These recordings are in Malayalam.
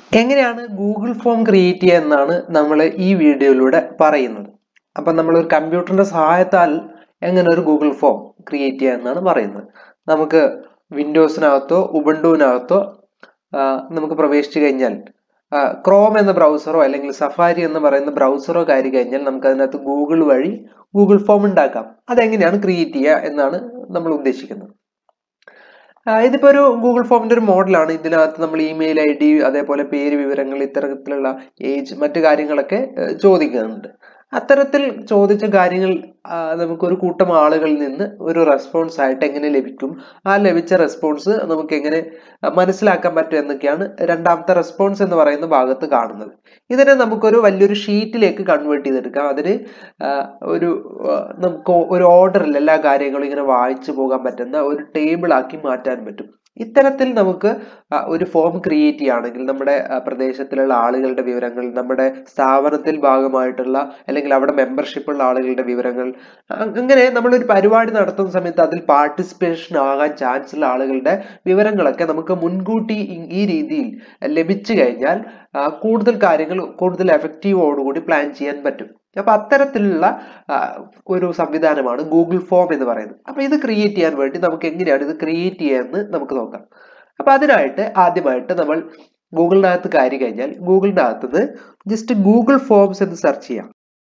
എങ്ങനെയാണ് ഗൂഗിൾ ഫോം ക്രിയേറ്റ് ചെയ്യുക എന്നാണ് നമ്മൾ ഈ വീഡിയോയിലൂടെ പറയുന്നത് അപ്പം നമ്മൾ ഒരു കമ്പ്യൂട്ടറിന്റെ സഹായത്താൽ എങ്ങനെ ഒരു ഗൂഗിൾ ഫോം ക്രിയേറ്റ് ചെയ്യുക എന്നാണ് പറയുന്നത് നമുക്ക് വിൻഡോസിനകത്തോ ഉബണ്ടുവിനകത്തോ നമുക്ക് പ്രവേശിച്ചു കഴിഞ്ഞാൽ ക്രോം എന്ന ബ്രൗസറോ അല്ലെങ്കിൽ സഫാരി എന്ന് പറയുന്ന ബ്രൗസറോ കയറി കഴിഞ്ഞാൽ നമുക്ക് അതിനകത്ത് ഗൂഗിൾ വഴി ഗൂഗിൾ ഫോം ഉണ്ടാക്കാം അതെങ്ങനെയാണ് ക്രിയേറ്റ് ചെയ്യുക എന്നാണ് നമ്മൾ ഉദ്ദേശിക്കുന്നത് ഇതിപ്പോ ഒരു ഗൂഗിൾ ഫോമിന്റെ ഒരു മോഡലാണ് ഇതിനകത്ത് നമ്മൾ ഇമെയിൽ ഐ ഡി അതേപോലെ പേര് വിവരങ്ങൾ ഇത്തരത്തിലുള്ള ഏജ് മറ്റു കാര്യങ്ങളൊക്കെ ചോദിക്കുന്നുണ്ട് അത്തരത്തിൽ ചോദിച്ച കാര്യങ്ങൾ നമുക്കൊരു കൂട്ടം ആളുകളിൽ നിന്ന് ഒരു റെസ്പോൺസ് ആയിട്ട് എങ്ങനെ ലഭിക്കും ആ ലഭിച്ച റെസ്പോൺസ് നമുക്ക് എങ്ങനെ മനസ്സിലാക്കാൻ പറ്റും എന്നൊക്കെയാണ് രണ്ടാമത്തെ റെസ്പോൺസ് എന്ന് പറയുന്ന ഭാഗത്ത് കാണുന്നത് ഇതിനെ നമുക്കൊരു വലിയൊരു ഷീറ്റിലേക്ക് കൺവേർട്ട് ചെയ്തെടുക്കാം അതിന് ഒരു നമുക്ക് ഒരു ഓർഡറിൽ എല്ലാ കാര്യങ്ങളും ഇങ്ങനെ വായിച്ചു പോകാൻ പറ്റുന്ന ഒരു ടേബിൾ ആക്കി മാറ്റാൻ പറ്റും ഇത്തരത്തിൽ നമുക്ക് ഒരു ഫോം ക്രിയേറ്റ് ചെയ്യുകയാണെങ്കിൽ നമ്മുടെ പ്രദേശത്തിലുള്ള ആളുകളുടെ വിവരങ്ങൾ നമ്മുടെ സ്ഥാപനത്തിൽ ഭാഗമായിട്ടുള്ള അല്ലെങ്കിൽ അവിടെ മെമ്പർഷിപ്പ് ഉള്ള ആളുകളുടെ വിവരങ്ങൾ അങ്ങനെ നമ്മളൊരു പരിപാടി നടത്തുന്ന സമയത്ത് അതിൽ പാർട്ടിസിപ്പേഷൻ ആകാൻ ചാൻസ് ഉള്ള ആളുകളുടെ വിവരങ്ങളൊക്കെ നമുക്ക് മുൻകൂട്ടി ഈ രീതിയിൽ ലഭിച്ചു കഴിഞ്ഞാൽ കൂടുതൽ കാര്യങ്ങൾ കൂടുതൽ എഫക്റ്റീവോടുകൂടി പ്ലാൻ ചെയ്യാൻ പറ്റും അപ്പൊ അത്തരത്തിലുള്ള ഒരു സംവിധാനമാണ് ഗൂഗിൾ ഫോം എന്ന് പറയുന്നത് അപ്പൊ ഇത് ക്രിയേറ്റ് ചെയ്യാൻ വേണ്ടി നമുക്ക് എങ്ങനെയാണ് ഇത് ക്രിയേറ്റ് ചെയ്യാന്ന് നമുക്ക് നോക്കാം അപ്പൊ അതിനായിട്ട് ആദ്യമായിട്ട് നമ്മൾ ഗൂഗിളിനകത്ത് കയറി കഴിഞ്ഞാൽ ഗൂഗിളിന്റെ അകത്തുനിന്ന് ജസ്റ്റ് ഗൂഗിൾ ഫോംസ് എന്ന് സെർച്ച് ചെയ്യാം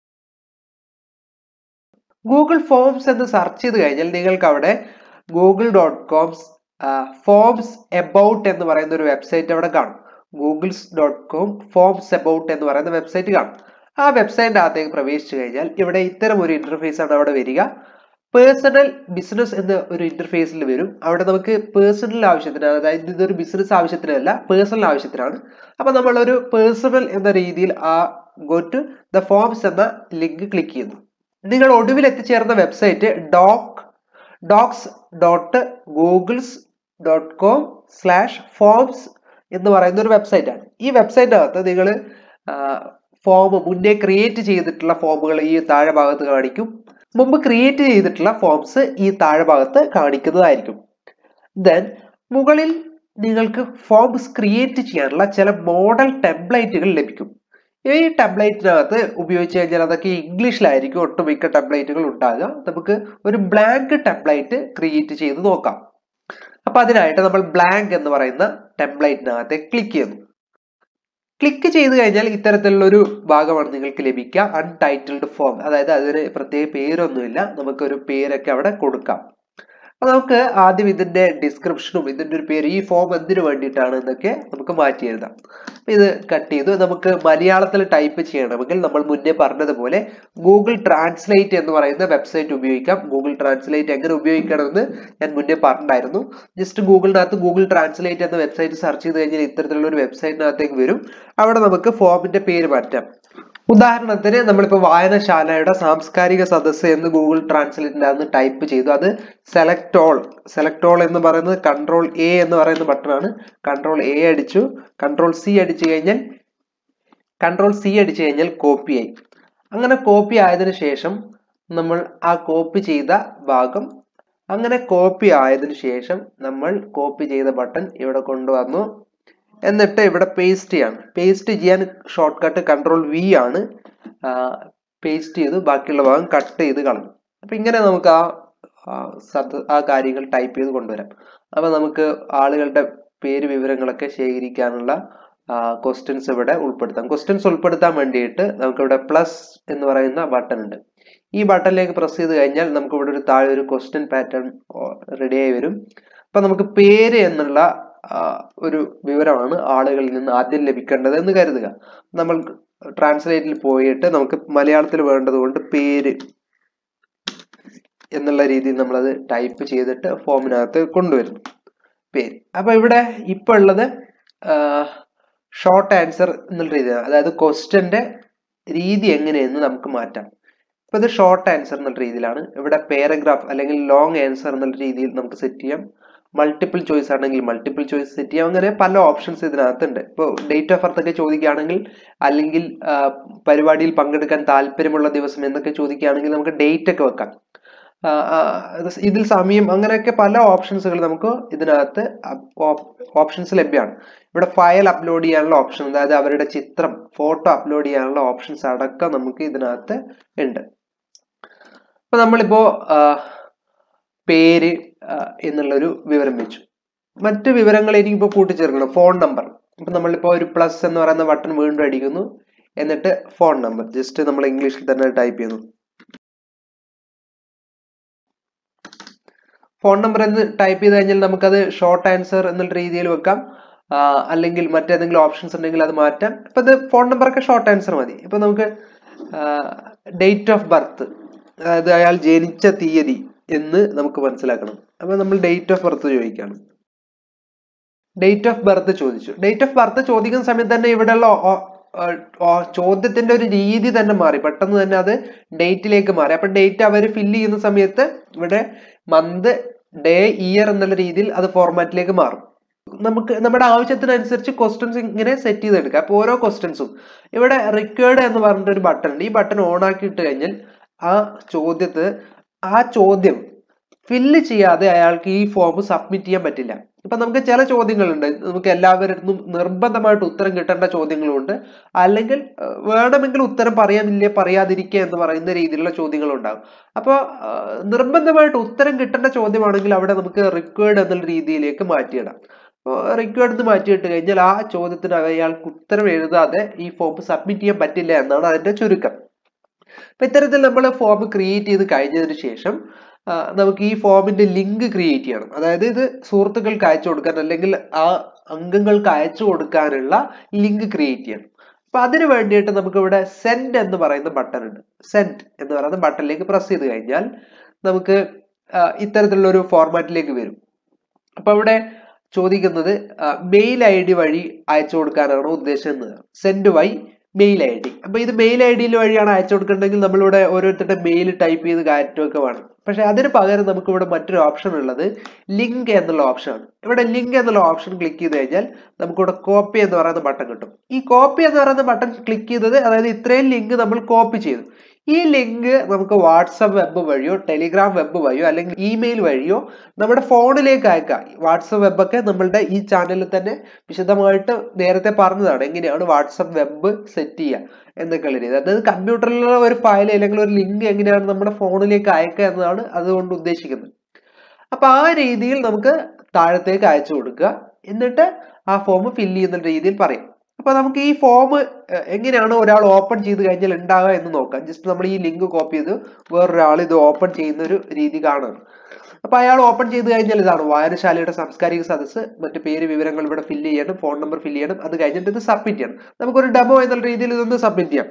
ഗൂഗിൾ ഫോംസ് എന്ന് സെർച്ച് ചെയ്ത് കഴിഞ്ഞാൽ നിങ്ങൾക്ക് അവിടെ Google dot coms forms about എന്ന് പറയുന്ന ഒരു വെബ്സൈറ്റ് അവിടെ കാണും Googles dot com forms about എന്ന് പറയുന്ന വെബ്സൈറ്റ് കാണും ആ വെബ്സൈറ്റിന്റെ അകത്തേക്ക് പ്രവേശിച്ചു കഴിഞ്ഞാൽ ഇവിടെ ഇത്തരം ഒരു ഇന്റർഫേസ് ആണ് അവിടെ വരിക പേഴ്സണൽ ബിസിനസ് എന്ന ഒരു ഇന്റർഫേസിൽ വരും അവിടെ നമുക്ക് പേഴ്സണൽ ആവശ്യത്തിന് അതായത് ഇതൊരു ബിസിനസ് ആവശ്യത്തിനല്ല പേഴ്സണൽ ആവശ്യത്തിനാണ് അപ്പൊ നമ്മൾ ഒരു പേഴ്സണൽ എന്ന രീതിയിൽ ആ ഗോ ടു ദ ഫോംസ് എന്ന ലിങ്ക് ക്ലിക്ക് ചെയ്യുന്നു നിങ്ങൾ ഒടുവിൽ എത്തിച്ചേർന്ന website doc docs dot Googles dot com slash forms എന്ന് പറയുന്ന ഒരു വെബ്സൈറ്റ് ആണ് ഈ വെബ്സൈറ്റിനകത്ത് നിങ്ങൾ ഫോം മുന്നേ ക്രിയേറ്റ് ചെയ്തിട്ടുള്ള ഫോമുകൾ ഈ താഴെ ഭാഗത്ത് കാണിക്കും മുമ്പ് ക്രിയേറ്റ് ചെയ്തിട്ടുള്ള ഫോംസ് ഈ താഴെ ഭാഗത്ത് കാണിക്കുന്നതായിരിക്കും ദെൻ മുകളിൽ നിങ്ങൾക്ക് ഫോംസ് ക്രിയേറ്റ് ചെയ്യാനുള്ള ചില മോഡൽ ടെംപ്ലേറ്റുകൾ ലഭിക്കും ഈ ടെംപ്ലേറ്റിനകത്ത് ഉപയോഗിച്ച് കഴിഞ്ഞാൽ അതൊക്കെ ഇംഗ്ലീഷിലായിരിക്കും ഒട്ടുമിക്ക ടെംപ്ലേറ്റുകൾ ഉണ്ടാകുക നമുക്ക് ഒരു ബ്ലാങ്ക് ടെംപ്ലേറ്റ് ക്രിയേറ്റ് ചെയ്ത് നോക്കാം അപ്പൊ അതിനായിട്ട് നമ്മൾ ബ്ലാങ്ക് എന്ന് പറയുന്ന ടെംപ്ലേറ്റിനകത്ത് ക്ലിക്ക് ചെയ്യുന്നു ക്ലിക്ക് ചെയ്ത് കഴിഞ്ഞാൽ ഇത്തരത്തിലുള്ള ഒരു ഭാഗമാണ് നിങ്ങൾക്ക് ലഭിക്കുക അൺടൈറ്റിൽഡ് ഫോം അതായത് അതിന് പ്രത്യേക പേരൊന്നുമില്ല നമുക്കൊരു പേരൊക്കെ അവിടെ കൊടുക്കാം അപ്പൊ നമുക്ക് ആദ്യം ഇതിന്റെ ഡിസ്ക്രിപ്ഷനും ഇതിന്റെ ഒരു പേര് ഈ ഫോം എന്തിനു വേണ്ടിയിട്ടാണ് എന്നൊക്കെ നമുക്ക് മാറ്റി എഴുതാം ഇത് കട്ട് ചെയ്തു നമുക്ക് മലയാളത്തിൽ ടൈപ്പ് ചെയ്യണമെങ്കിൽ നമ്മൾ മുന്നേ പറഞ്ഞതുപോലെ ഗൂഗിൾ ട്രാൻസ്ലേറ്റ് എന്ന് പറയുന്ന വെബ്സൈറ്റ് ഉപയോഗിക്കാം ഗൂഗിൾ ട്രാൻസ്ലേറ്റ് എങ്ങനെ ഉപയോഗിക്കണമെന്ന് ഞാൻ മുന്നേ പറഞ്ഞിട്ടുണ്ടായിരുന്നു ജസ്റ്റ് ഗൂഗിളിനകത്ത് ഗൂഗിൾ ട്രാൻസ്ലേറ്റ് എന്ന വെബ്സൈറ്റ് സെർച്ച് ചെയ്ത് കഴിഞ്ഞാൽ ഇത്തരത്തിലുള്ള ഒരു വെബ്സൈറ്റിനകത്തേക്ക് വരും അവിടെ നമുക്ക് ഫോമിന്റെ പേര് മാറ്റാം ഉദാഹരണത്തിന് നമ്മളിപ്പോൾ വായനശാലയുടെ സാംസ്കാരിക സദസ്സ് എന്ന് ഗൂഗിൾ ട്രാൻസ്ലേറ്റിന്റെ അകത്ത് ടൈപ്പ് ചെയ്തു അത് സെലക്ട് ഓൾ സെലക്ട് ഓൾ എന്ന് പറയുന്നത് കൺട്രോൾ എ എന്ന് പറയുന്ന ബട്ടണാണ് കൺട്രോൾ എ അടിച്ചു കൺട്രോൾ സി അടിച്ചു കഴിഞ്ഞാൽ കൺട്രോൾ സി അടിച്ചു കഴിഞ്ഞാൽ കോപ്പി ആയി അങ്ങനെ കോപ്പി ആയതിനു ശേഷം നമ്മൾ ആ കോപ്പി ചെയ്ത ഭാഗം അങ്ങനെ കോപ്പി ആയതിനു ശേഷം നമ്മൾ കോപ്പി ചെയ്ത ബട്ടൺ ഇവിടെ കൊണ്ടുവന്നു എന്നിട്ട് ഇവിടെ പേസ്റ്റ് ചെയ്യാണ് പേസ്റ്റ് ചെയ്യാൻ ഷോർട്ട് കട്ട് കൺട്രോൾ വി ആണ് പേസ്റ്റ് ചെയ്ത് ബാക്കിയുള്ള ഭാഗം കട്ട് ചെയ്ത് കളഞ്ഞു അപ്പൊ ഇങ്ങനെ നമുക്ക് ആ ആ കാര്യങ്ങൾ ടൈപ്പ് ചെയ്ത് കൊണ്ടുവരാം അപ്പൊ നമുക്ക് ആളുകളുടെ പേര് വിവരങ്ങളൊക്കെ ശേഖരിക്കാനുള്ള ക്വസ്റ്റ്യൻസ് ഇവിടെ ഉൾപ്പെടുത്താം ക്വസ്റ്റ്യൻസ് ഉൾപ്പെടുത്താൻ വേണ്ടിയിട്ട് നമുക്ക് ഇവിടെ പ്ലസ് എന്ന് പറയുന്ന ബട്ടൺ ഉണ്ട് ഈ ബട്ടണിലേക്ക് പ്രസ് ചെയ്ത് കഴിഞ്ഞാൽ നമുക്ക് ഇവിടെ ഒരു താഴെ ഒരു ക്വസ്റ്റ്യൻ പാറ്റേൺ റെഡി ആയി വരും അപ്പൊ നമുക്ക് പേര് എന്നുള്ള ഒരു വിവരമാണ് ആളുകളിൽ നിന്ന് ആദ്യം ലഭിക്കേണ്ടത് എന്ന് കരുതുക നമ്മൾ ട്രാൻസ്ലേറ്റിൽ പോയിട്ട് നമുക്ക് മലയാളത്തിൽ വേണ്ടത് കൊണ്ട് പേര് എന്നുള്ള രീതിയിൽ നമ്മളത് ടൈപ്പ് ചെയ്തിട്ട് ഫോമിനകത്ത് കൊണ്ടുവരുന്നു പേര് അപ്പൊ ഇവിടെ ഇപ്പൊ ഉള്ളത് ഷോർട്ട് ആൻസർ എന്നുള്ള രീതിയാണ് അതായത് ക്വസ്റ്റ്യന്റെ രീതി എങ്ങനെയെന്ന് നമുക്ക് മാറ്റാം ഇപ്പൊ ഇത് ഷോർട്ട് ആൻസർ എന്നുള്ള രീതിയിലാണ് ഇവിടെ പാരഗ്രാഫ് അല്ലെങ്കിൽ ലോങ് ആൻസർ എന്നുള്ള രീതിയിൽ നമുക്ക് സെറ്റ് ചെയ്യാം മൾട്ടിപ്പിൾ ചോയ്സ് ആണെങ്കിൽ മൾട്ടിപ്പിൾ ചോയ്സ് സെറ്റ് ചെയ്യാം അങ്ങനെ പല ഓപ്ഷൻസ് ഇതിനകത്തുണ്ട് ഇപ്പോൾ ഡേറ്റ് ഓഫ് ബർത്ത് ഒക്കെ ചോദിക്കുകയാണെങ്കിൽ അല്ലെങ്കിൽ പരിപാടിയിൽ പങ്കെടുക്കാൻ താല്പര്യമുള്ള ദിവസം എന്നൊക്കെ ചോദിക്കുകയാണെങ്കിൽ നമുക്ക് ഡേറ്റ് ഒക്കെ വെക്കാം ആ, ആ, ഇത് ഇതിൽ സമയം അങ്ങനെയൊക്കെ പല ഓപ്ഷൻസുകൾ നമുക്ക് ഇതിനകത്ത് ഓപ്ഷൻസ് ലഭ്യമാണ് ഇവിടെ ഫയൽ അപ്ലോഡ് ചെയ്യാനുള്ള ഓപ്ഷൻ അതായത് അവരുടെ ചിത്രം ഫോട്ടോ അപ്ലോഡ് ചെയ്യാനുള്ള ഓപ്ഷൻസ് അടക്കം നമുക്ക് ഇതിനകത്ത് ഉണ്ട് അപ്പൊ നമ്മളിപ്പോ ആ, പേര് ആ, എന്നുള്ളൊരു വിവരം വെച്ചു മറ്റു വിവരങ്ങൾ എനിക്കിപ്പോ കൂട്ടിച്ചേർക്കണം ഫോൺ നമ്പർ ഇപ്പൊ നമ്മളിപ്പോ ഒരു പ്ലസ് എന്ന് പറയുന്ന ബട്ടൺ വീണ്ടും അടിക്കുന്നു എന്നിട്ട് ഫോൺ നമ്പർ ജസ്റ്റ് നമ്മൾ ഇംഗ്ലീഷിൽ തന്നെ ടൈപ്പ് ചെയ്യുന്നു ഫോൺ നമ്പർ എന്ന് ടൈപ്പ് ചെയ്ത് കഴിഞ്ഞാൽ നമുക്കത് ഷോർട്ട് ആൻസർ എന്നുള്ള രീതിയിൽ വെക്കാം ആ, അല്ലെങ്കിൽ മറ്റേതെങ്കിലും ഓപ്ഷൻസ് ഉണ്ടെങ്കിൽ അത് മാറ്റാം ഇപ്പൊ ഇത് ഫോൺ നമ്പറൊക്കെ ഷോർട്ട് ആൻസർ മതി ഇപ്പൊ നമുക്ക് ഡേറ്റ് ഓഫ് ബർത്ത് അതായത് അയാൾ ജനിച്ച തീയതി എന്ന് നമുക്ക് മനസ്സിലാക്കണം അപ്പൊ നമ്മൾ ഡേറ്റ് ഓഫ് ബർത്ത് ചോദിക്കണം ഡേറ്റ് ഓഫ് ബർത്ത് ചോദിച്ചു ഡേറ്റ് ഓഫ് ബർത്ത് ചോദിക്കുന്ന സമയത്ത് തന്നെ ഇവിടെയുള്ള ഓ- ഓ- ഓ- ചോദ്യത്തിന്റെ ഒരു രീതി തന്നെ മാറി പെട്ടെന്ന് തന്നെ അത് ഡേറ്റിലേക്ക് മാറി അപ്പൊ ഡേറ്റ് അവർ ഫില്ല് ചെയ്യുന്ന സമയത്ത് ഇവിടെ മന്ത് ഡേ ഇയർ എന്നുള്ള രീതിയിൽ അത് ഫോർമാറ്റിലേക്ക് മാറും നമുക്ക് നമ്മുടെ ആവശ്യത്തിനനുസരിച്ച് ക്വസ്റ്റ്യൻസ് ഇങ്ങനെ സെറ്റ് ചെയ്തെടുക്കാം അപ്പൊ ഓരോ ക്വസ്റ്റ്യൻസും ഇവിടെ റിക്വേർഡ് എന്ന് പറഞ്ഞിട്ട് ഒരു ബട്ടൺ ഉണ്ട് ഈ ബട്ടൺ ഓൺ ആക്കി ഇട്ട് കഴിഞ്ഞാൽ ആ ചോദ്യത്ത് ആ ചോദ്യം ഫില്ല് ചെയ്യാതെ അയാൾക്ക് ഈ ഫോം സബ്മിറ്റ് ചെയ്യാൻ പറ്റില്ല ഇപ്പൊ നമുക്ക് ചില ചോദ്യങ്ങളുണ്ട് നമുക്ക് എല്ലാവരിടത്തും നിർബന്ധമായിട്ട് ഉത്തരം കിട്ടേണ്ട ചോദ്യങ്ങളുണ്ട് അല്ലെങ്കിൽ ഏഹ്, വേണമെങ്കിൽ ഉത്തരം പറയാമില്ലേ പറയാതിരിക്കുക എന്ന് പറയുന്ന രീതിയിലുള്ള ചോദ്യങ്ങളുണ്ടാകും അപ്പോൾ നിർബന്ധമായിട്ട് ഉത്തരം കിട്ടേണ്ട ചോദ്യമാണെങ്കിൽ അവിടെ നമുക്ക് റിക്വേർഡ് എന്നുള്ള രീതിയിലേക്ക് മാറ്റിയിടാം അപ്പോൾ റിക്വേർഡ് എന്ന് മാറ്റിയിട്ട് കഴിഞ്ഞാൽ ആ ചോദ്യത്തിന് അയാൾക്ക് ഉത്തരം എഴുതാതെ ഈ ഫോം സബ്മിറ്റ് ചെയ്യാൻ പറ്റില്ല എന്നാണ് അതിന്റെ ചുരുക്കം അപ്പൊ ഇത്തരത്തിൽ നമ്മൾ ഫോം ക്രിയേറ്റ് ചെയ്ത് കഴിഞ്ഞതിന് ശേഷം ആ, നമുക്ക് ഈ ഫോമിന്റെ ലിങ്ക് ക്രിയേറ്റ് ചെയ്യണം അതായത് ഇത് സുഹൃത്തുക്കൾക്ക് അയച്ചു കൊടുക്കാൻ അല്ലെങ്കിൽ ആ അംഗങ്ങൾക്ക് അയച്ചു കൊടുക്കാനുള്ള ലിങ്ക് ക്രിയേറ്റ് ചെയ്യണം അപ്പൊ അതിന് വേണ്ടിയിട്ട് നമുക്ക് ഇവിടെ സെൻഡ് എന്ന് പറയുന്ന ബട്ടൺ ഉണ്ട് സെൻഡ് എന്ന് പറയുന്ന ബട്ടണിലേക്ക് പ്രസ് ചെയ്ത് കഴിഞ്ഞാൽ നമുക്ക് ആ, ഇത്തരത്തിലുള്ള ഒരു ഫോർമാറ്റിലേക്ക് വരും അപ്പൊ ഇവിടെ ചോദിക്കുന്നത് മെയിൽ ഐ ഡി വഴി അയച്ചു കൊടുക്കാനാണോ ഉദ്ദേശിക്കുന്നത് send via mail I D അപ്പൊ ഇത് മെയിൽ ഐ ഡിയിൽ വഴിയാണ് അയച്ചു കൊടുക്കേണ്ടതെങ്കിൽ നമ്മളിവിടെ ഓരോരുത്തരുടെ മെയിൽ ടൈപ്പ് ചെയ്ത് കയറ്റുമൊക്കെ വേണം പക്ഷെ അതിന് പകരം നമുക്ക് ഇവിടെ മറ്റൊരു ഓപ്ഷൻ ഉള്ളത് ലിങ്ക് എന്നുള്ള ഓപ്ഷനാണ് ഇവിടെ ലിങ്ക് എന്നുള്ള ഓപ്ഷൻ ക്ലിക്ക് ചെയ്ത് കഴിഞ്ഞാൽ നമുക്കിവിടെ കോപ്പി എന്ന് പറയുന്ന ബട്ടൺ കിട്ടും ഈ കോപ്പി എന്ന് പറയുന്ന ബട്ടൺ ക്ലിക്ക് ചെയ്തത് അതായത് ഇത്രയും ലിങ്ക് നമ്മൾ കോപ്പി ചെയ്തു ഈ ലിങ്ക് നമുക്ക് വാട്സപ്പ് വെബ് വഴിയോ ടെലിഗ്രാം വെബ് വഴിയോ അല്ലെങ്കിൽ ഇമെയിൽ വഴിയോ നമ്മുടെ ഫോണിലേക്ക് അയക്കാം വാട്സപ്പ് വെബൊക്കെ നമ്മളുടെ ഈ ചാനലിൽ തന്നെ വിശദമായിട്ട് നേരത്തെ പറഞ്ഞതാണ് എങ്ങനെയാണ് വാട്സപ്പ് വെബ് സെറ്റ് ചെയ്യുക എന്നൊക്കെയുള്ള രീതി അതായത് കമ്പ്യൂട്ടറിലുള്ള ഒരു ഫയൽ അല്ലെങ്കിൽ ഒരു ലിങ്ക് എങ്ങനെയാണ് നമ്മുടെ ഫോണിലേക്ക് അയക്കുക എന്നതാണ് അതുകൊണ്ട് ഉദ്ദേശിക്കുന്നത് അപ്പൊ ആ രീതിയിൽ നമുക്ക് താഴത്തേക്ക് അയച്ചു കൊടുക്കുക എന്നിട്ട് ആ ഫോം ഫില്ല് ചെയ്യുന്ന രീതിയിൽ പറയും അപ്പൊ നമുക്ക് ഈ ഫോം എങ്ങനെയാണ് ഒരാൾ ഓപ്പൺ ചെയ്ത് കഴിഞ്ഞാൽ ഉണ്ടാവുക എന്ന് നോക്കാം ജസ്റ്റ് നമ്മൾ ഈ ലിങ്ക് കോപ്പി ചെയ്ത് വേറൊരാൾ ഇത് ഓപ്പൺ ചെയ്യുന്ന ഒരു രീതി കാണുകയാണ് അപ്പൊ അയാൾ ഓപ്പൺ ചെയ്ത് കഴിഞ്ഞാൽ ഇതാണ് വായനശാലയുടെ സാംസ്കാരിക സദസ്സ് മറ്റു പേര് വിവരങ്ങൾ ഇവിടെ ഫില്ല് ചെയ്യണം ഫോൺ നമ്പർ ഫില്ല് ചെയ്യണം അത് കഴിഞ്ഞിട്ട് ഇത് സബ്മിറ്റ് ചെയ്യണം നമുക്കൊരു ഡെമോ എന്നുള്ള രീതിയിൽ ഇതൊന്ന് സബ്മിറ്റ് ചെയ്യാം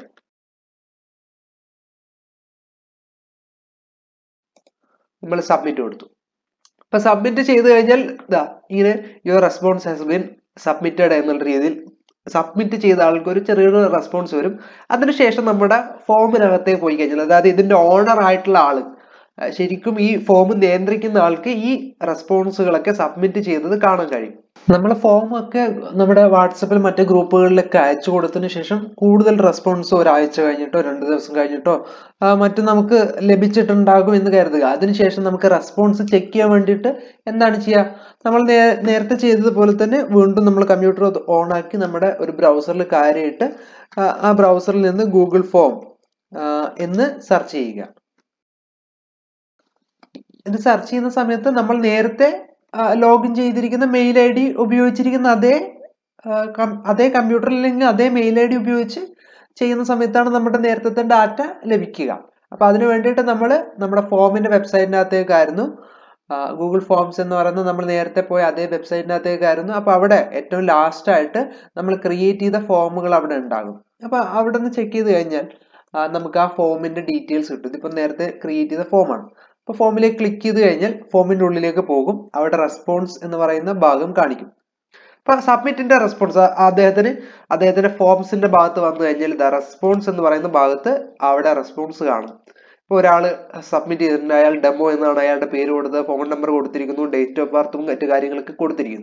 നമ്മൾ സബ്മിറ്റ് കൊടുത്തു അപ്പൊ സബ്മിറ്റ് ചെയ്ത് കഴിഞ്ഞാൽ ഇതാ ഇങ്ങനെ your response has been submitted എന്നുള്ള രീതിയിൽ സബ്മിറ്റ് ചെയ്ത ആൾക്ക് ഒരു ചെറിയൊരു റെസ്പോൺസ് വരും അതിനുശേഷം നമ്മുടെ ഫോമിനകത്തേക്ക് പോയി കഴിഞ്ഞാൽ അതായത് ഇതിന്റെ ഓണർ ആയിട്ടുള്ള ആള് അഹ് ശരിക്കും ഈ ഫോം നിയന്ത്രിക്കുന്ന ആൾക്ക് ഈ റെസ്പോൺസുകളൊക്കെ സബ്മിറ്റ് ചെയ്തത് കാണാൻ കഴിയും നമ്മൾ ഫോം ഒക്കെ നമ്മുടെ വാട്സപ്പിൽ മറ്റു ഗ്രൂപ്പുകളിലൊക്കെ അയച്ചു കൊടുത്തതിന് ശേഷം കൂടുതൽ റെസ്പോൺസ് ഒരാഴ്ച കഴിഞ്ഞിട്ടോ രണ്ട് ദിവസം കഴിഞ്ഞിട്ടോ ആ, മറ്റും നമുക്ക് ലഭിച്ചിട്ടുണ്ടാകും എന്ന് കരുതുക അതിനുശേഷം നമുക്ക് റെസ്പോൺസ് ചെക്ക് ചെയ്യാൻ വേണ്ടിയിട്ട് എന്താണ് ചെയ്യുക നമ്മൾ നേ- നേരത്തെ ചെയ്തതുപോലെ തന്നെ വീണ്ടും നമ്മൾ കമ്പ്യൂട്ടർ ഓൺ ആക്കി നമ്മുടെ ഒരു ബ്രൗസറിൽ കയറിയിട്ട് ആ, ആ ബ്രൗസറിൽ നിന്ന് ഗൂഗിൾ ഫോം എന്ന് സെർച്ച് ചെയ്യുക ഇത് സെർച്ച് ചെയ്യുന്ന സമയത്ത് നമ്മൾ നേരത്തെ ലോഗിൻ ചെയ്തിരിക്കുന്ന മെയിൽ ഐ ഡി ഉപയോഗിച്ചിരിക്കുന്ന അതേ ആ, കം- അതേ കമ്പ്യൂട്ടറിൽ നിന്ന് അതേ മെയിൽ ഐ ഡി ഉപയോഗിച്ച് ചെയ്യുന്ന സമയത്താണ് നമ്മുടെ നേരത്തെ ഡാറ്റ ലഭിക്കുക അപ്പൊ അതിന് വേണ്ടിയിട്ട് നമ്മൾ നമ്മുടെ ഫോമിന്റെ വെബ്സൈറ്റിനകത്തേക്കായിരുന്നു ഗൂഗിൾ ഫോംസ് എന്ന് പറയുന്നത് നമ്മൾ നേരത്തെ പോയ അതേ വെബ്സൈറ്റിനകത്തേക്കായിരുന്നു അപ്പൊ അവിടെ ഏറ്റവും ലാസ്റ്റ് ആയിട്ട് നമ്മൾ ക്രിയേറ്റ് ചെയ്ത ഫോമുകൾ അവിടെ ഉണ്ടാകും അപ്പൊ അവിടെ നിന്ന് ചെക്ക് ചെയ്ത് കഴിഞ്ഞാൽ ആ, നമുക്ക് ആ ഫോമിന്റെ ഡീറ്റെയിൽസ് കിട്ടും ഇതിപ്പോ നേരത്തെ ക്രിയേറ്റ് ചെയ്ത ഫോമാണ് അപ്പൊ ഫോമിലേക്ക് ക്ലിക്ക് ചെയ്ത് കഴിഞ്ഞാൽ ഫോമിന്റെ ഉള്ളിലേക്ക് പോകും അവിടെ റെസ്പോൺസ് എന്ന് പറയുന്ന ഭാഗം കാണിക്കും അപ്പൊ സബ്മിറ്റിന്റെ റെസ്പോൺസ് അദ്ദേഹത്തിന് അദ്ദേഹത്തിന്റെ ഫോംസിന്റെ ഭാഗത്ത് വന്നു കഴിഞ്ഞാൽ ഇതാ റെസ്പോൺസ് എന്ന് പറയുന്ന ഭാഗത്ത് അവിടെ റെസ്പോൺസ് കാണും ഇപ്പൊ ഒരാൾ സബ്മിറ്റ് ചെയ്തിട്ടുണ്ട് അയാൾ ഡെമോ എന്നാണ് അയാളുടെ പേര് കൊടുത്തത് ഫോൺ നമ്പർ കൊടുത്തിരിക്കുന്നു ഡേറ്റ് ഓഫ് ബർത്തും മറ്റു കാര്യങ്ങളൊക്കെ കൊടുത്തിരിക്കുന്നു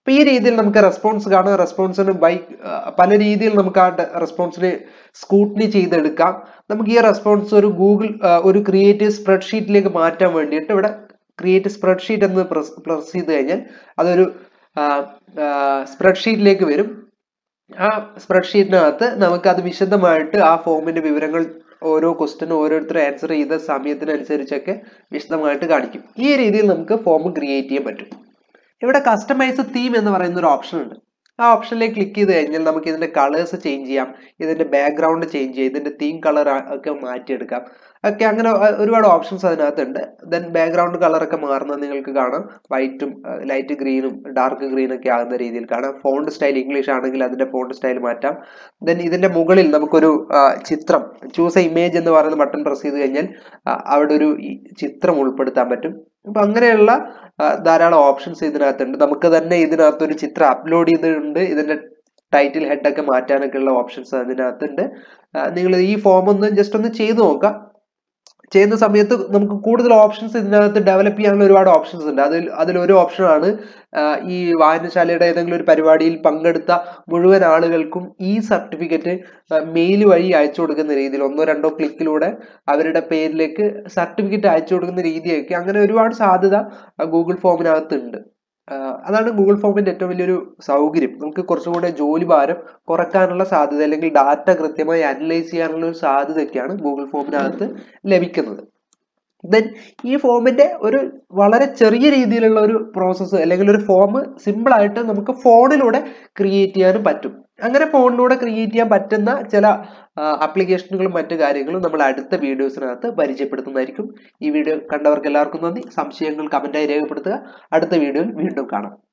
അപ്പൊ ഈ രീതിയിൽ നമുക്ക് റെസ്പോൺസ് കാണാം റെസ്പോൺസിന് ബൈ പല രീതിയിൽ നമുക്ക് ആ റെസ്പോൺസിനെ സ്കൂട്ടനി ചെയ്തെടുക്കാം നമുക്ക് ഈ റെസ്പോൺസ് ഒരു ഗൂഗിൾ ഒരു ക്രിയേറ്റീവ് സ്പ്രെഡ്ഷീറ്റിലേക്ക് മാറ്റാൻ വേണ്ടിയിട്ട് ഇവിടെ ക്രിയേറ്റ് സ്പ്രെഡ്ഷീറ്റ് എന്ന് പ്രസ് പ്രസ് ചെയ്ത് കഴിഞ്ഞാൽ അതൊരു സ്പ്രെഡ്ഷീറ്റിലേക്ക് വരും ആ സ്പ്രെഡ്ഷീറ്റിനകത്ത് നമുക്ക് അത് വിശദമായിട്ട് ആ ഫോമിന്റെ വിവരങ്ങൾ ഓരോ ക്വസ്റ്റിനും ഓരോരുത്തർ ആൻസർ ചെയ്ത സമയത്തിനനുസരിച്ചൊക്കെ വിശദമായിട്ട് കാണിക്കും ഈ രീതിയിൽ നമുക്ക് ഫോം ക്രിയേറ്റ് ചെയ്യാൻ പറ്റും ഇവിടെ കസ്റ്റമൈസ് തീം എന്ന് പറയുന്ന ഒരു ഓപ്ഷൻ ഉണ്ട് ആ ഓപ്ഷനിലേക്ക് ക്ലിക്ക് ചെയ്ത് കഴിഞ്ഞാൽ നമുക്ക് ഇതിന്റെ കളേഴ്സ് ചേഞ്ച് ചെയ്യാം ഇതിന്റെ ബാക്ക്ഗ്രൗണ്ട് ചേഞ്ച് ചെയ്യാം ഇതിന്റെ തീം കളർ ഒക്കെ മാറ്റിയെടുക്കാം ഒക്കെ അങ്ങനെ ഒരുപാട് ഓപ്ഷൻസ് അതിനകത്തുണ്ട് ദെൻ ബാക്ക്ഗ്രൗണ്ട് കളറൊക്കെ മാറുന്നത് നിങ്ങൾക്ക് കാണാം വൈറ്റും ലൈറ്റ് ഗ്രീനും ഡാർക്ക് ഗ്രീനും ഒക്കെ ആകുന്ന രീതിയിൽ കാണാം ഫോണ്ട് സ്റ്റൈൽ ഇംഗ്ലീഷ് ആണെങ്കിൽ അതിന്റെ ഫോണ്ട് സ്റ്റൈൽ മാറ്റാം ദെൻ ഇതിന്റെ മുകളിൽ നമുക്കൊരു ചിത്രം ചൂസ് എ ഇമേജ് എന്ന് പറയുന്ന ബട്ടൺ പ്രസ് ചെയ്ത് കഴിഞ്ഞാൽ അവിടെ ഒരു ചിത്രം ഉൾപ്പെടുത്താൻ പറ്റും അപ്പൊ അങ്ങനെയുള്ള ധാരാളം ഓപ്ഷൻസ് ഇതിനകത്തുണ്ട് നമുക്ക് തന്നെ ഇതിനകത്ത് ഒരു ചിത്രം അപ്ലോഡ് ചെയ്തിട്ടുണ്ട് ഇതിന്റെ ടൈറ്റിൽ ഹെഡ് ഒക്കെ മാറ്റാനൊക്കെ ഉള്ള ഓപ്ഷൻസ് അതിനകത്തുണ്ട് നിങ്ങൾ ഈ ഫോം ഒന്ന് ജസ്റ്റ് ഒന്ന് ചെയ്തു നോക്കാം ചെയ്യുന്ന സമയത്ത് നമുക്ക് കൂടുതൽ ഓപ്ഷൻസ് ഇതിനകത്ത് ഡെവലപ്പ് ചെയ്യാനുള്ള ഒരുപാട് ഓപ്ഷൻസ് ഉണ്ട് അതിൽ അതിലൊരു ഓപ്ഷനാണ് ഈ വായനശാലയുടെ ഏതെങ്കിലും ഒരു പരിപാടിയിൽ പങ്കെടുത്ത മുഴുവൻ ആളുകൾക്കും ഈ സർട്ടിഫിക്കറ്റ് മെയിൽ വഴി അയച്ചു കൊടുക്കുന്ന രീതിയിൽ ഒന്നോ രണ്ടോ ക്ലിക്കിലൂടെ അവരുടെ പേരിലേക്ക് സർട്ടിഫിക്കറ്റ് അയച്ചു കൊടുക്കുന്ന രീതിയൊക്കെ അങ്ങനെ ഒരുപാട് സാധ്യത ഗൂഗിൾ ഫോമിനകത്ത് ഉണ്ട് അതാണ് ഗൂഗിൾ ഫോമിന്റെ ഏറ്റവും വലിയൊരു സൗകര്യം നമുക്ക് കുറച്ചുകൂടെ ജോലി ഭാരം കുറക്കാനുള്ള സാധ്യത അല്ലെങ്കിൽ ഡാറ്റ കൃത്യമായി അനലൈസ് ചെയ്യാനുള്ള ഒരു സാധ്യതയൊക്കെയാണ് ഗൂഗിൾ ഫോമിനകത്ത് ലഭിക്കുന്നത് ദെൻ ഈ ഫോമിന്റെ ഒരു വളരെ ചെറിയ രീതിയിലുള്ള ഒരു പ്രോസസ്സ് അല്ലെങ്കിൽ ഒരു ഫോം സിമ്പിൾ ആയിട്ട് നമുക്ക് ഫോണിലൂടെ ക്രിയേറ്റ് ചെയ്യാനും പറ്റും അങ്ങനെ ഫോണിലൂടെ ക്രിയേറ്റ് ചെയ്യാൻ പറ്റുന്ന ചില ആപ്ലിക്കേഷനുകളും മറ്റു കാര്യങ്ങളും നമ്മൾ അടുത്ത വീഡിയോസിനകത്ത് പരിചയപ്പെടുത്തുന്നതായിരിക്കും ഈ വീഡിയോ കണ്ടവർക്ക് എല്ലാവർക്കും നന്ദി സംശയങ്ങൾ കമന്റായി രേഖപ്പെടുത്തുക അടുത്ത വീഡിയോയിൽ വീണ്ടും കാണാം